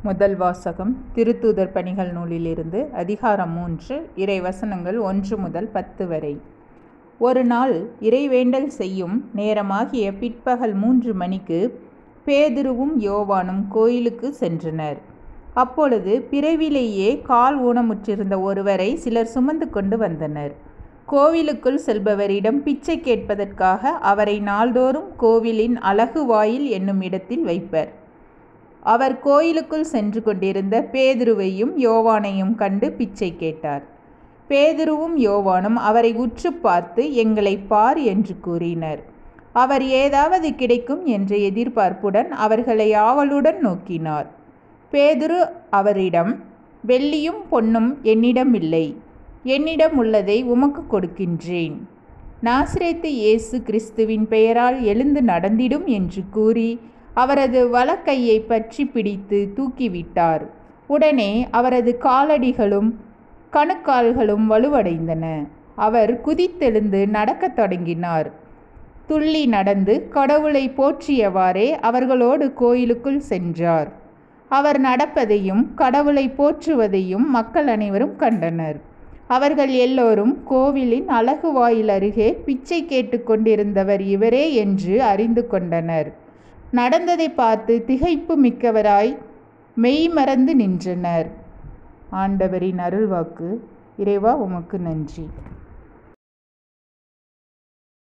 முதல் வாசகம் திருத்தூதர் பணிகள் நூலிலிருந்து அதிகாரம் மூன்று இறை வசனங்கள் ஒன்று முதல் பத்து வரை ஒரு நாள் இறைவேண்டல் செய்யும் நேரமாகிய பிற்பகல் மூன்று மணிக்கு பேதுருவும் யோவானும் கோயிலுக்கு சென்றனர் அப்பொழுது பிறவிலேயே கால் ஊனமுற்றிருந்த ஒருவரை சிலர் சுமந்து கொண்டு வந்தனர் கோவிலுக்குள் செல்பவரிடம் பிச்சை கேட்பதற்காக அவரை நாள்தோறும் கோவிலின் அழகு வாயில் என்னும் இடத்தில் வைப்பர் அவர் கோயிலுக்குள் சென்று கொண்டிருந்த பேதுருவையும் யோவானையும் கண்டு பிச்சை கேட்டார் பேதுருவும் யோவானும் அவரை உற்று பார்த்து எங்களை பார் என்று கூறினர் அவர் ஏதாவது கிடைக்கும் என்ற எதிர்பார்ப்புடன் அவர்களை ஆவலுடன் நோக்கினார் பேதுரு அவரிடம் வெள்ளியும் பொன்னும் என்னிடம் இல்லை என்னிடம் உள்ளதை உமக்கு கொடுக்கின்றேன் நாசிரேத்து இயேசு கிறிஸ்துவின் பெயரால் எழுந்து நடந்திடும் என்று கூறி அவரது வலக்கையை பற்றி பிடித்து தூக்கிவிட்டார் உடனே அவரது காலடிகளும் கணுக்கால்களும் வலுவடைந்தன அவர் குதித்தெழுந்து நடக்கத் தொடங்கினார் துள்ளி நடந்து கடவுளை போற்றியவாறே அவர்களோடு கோயிலுக்குள் சென்றார் அவர் நடப்பதையும் கடவுளை போற்றுவதையும் மக்கள் அனைவரும் கண்டனர் அவர்கள் எல்லோரும் கோவிலின் அழகு வாயில் அருகே பிச்சை கேட்டுக்கொண்டிருந்தவர் இவரே என்று அறிந்து கொண்டனர் நடந்ததை பார்த்து திகைப்பு மிக்கவராய் மெய் மறந்து நின்றனர் ஆண்டவரின் அருள்வாக்கு இறைவா உமக்கு நன்றி